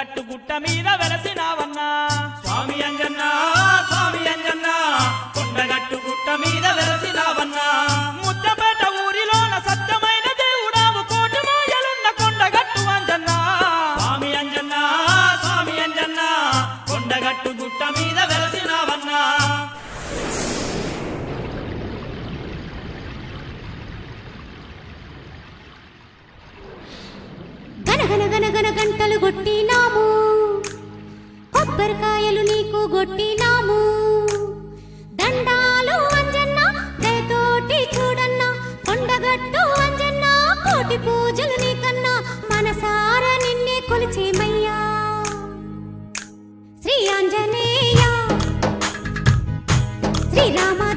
కొండగట్టు గుట్ట మీద వెలసినావన్నా స్వామి అంజన్న స్వామి అంజన్న కొండగట్టు గుట్ట మీద వెలసినావన్నా ముద్దపేట ఊరిలోన సత్యమైన దేవుడావు కోటి మాయలున్న కొండగట్టు అంజన్నా స్వామి అంజన్న స్వామి అంజన్న కొండగట్టు గుట్ట మీద వెలసినావన్నా గనగన గనగన గంటలు కొట్టినాము కొబ్బరికాయలు నీకు కొట్టినాము దండాలు అంజన్న దయతోటి చూడన్న కొండగట్టు అంజన్న కోటి పూజలు నీకన్నా మనసార నిన్నే కొలిచేమయ్యా శ్రీ ఆంజనేయ శ్రీరామ